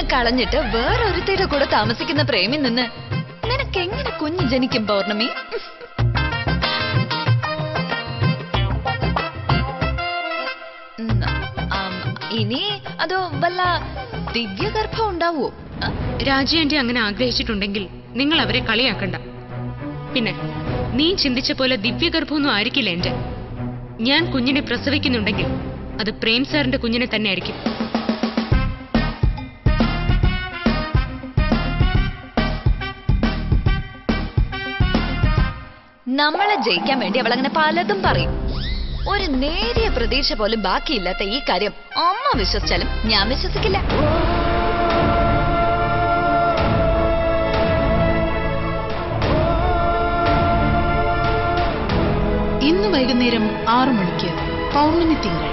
കുഞ്ഞിനെ കളഞ്ഞിട്ട് വേറൊരുത്തിയുടെ കൂടെ താമസിക്കുന്ന പ്രേമി നിന്ന് നിനക്ക് എങ്ങനെ കുഞ്ഞ് ജനിക്കും പൗർണമി ഉം, ആം, ഇനി അതോ വല്ല ദിവ്യഗർഭം ഉണ്ടാവോ ആ? രാജി ആന്റി അങ്ങനെ ആഗ്രഹിച്ചിട്ടുണ്ടെങ്കിൽ നിങ്ങൾ അവരെ കളിയാക്കണ്ട പിന്നെ നീ ചിന്തിച്ച പോലെ ദിവ്യഗർഭമൊന്നും ആയിരിക്കില്ല എന്റെ ഞാൻ കുഞ്ഞിനെ പ്രസവിക്കുന്നുണ്ടെങ്കിൽ അത് പ്രേം സാറിന്റെ കുഞ്ഞിനെ തന്നെ ആയിരിക്കും നമ്മളെ ജയിക്കാൻ വേണ്ടി അവളങ്ങനെ പലതും പറയും ഒരു നേരിയ പ്രതീക്ഷ പോലും ബാക്കിയില്ലാത്ത ഈ കാര്യം അമ്മ വിശ്വസിച്ചാലും ഞാൻ വിശ്വസിക്കില്ല ഇന്ന് വൈകുന്നേരം ആറു മണിക്ക് പൗർണമി തിങ്കൾ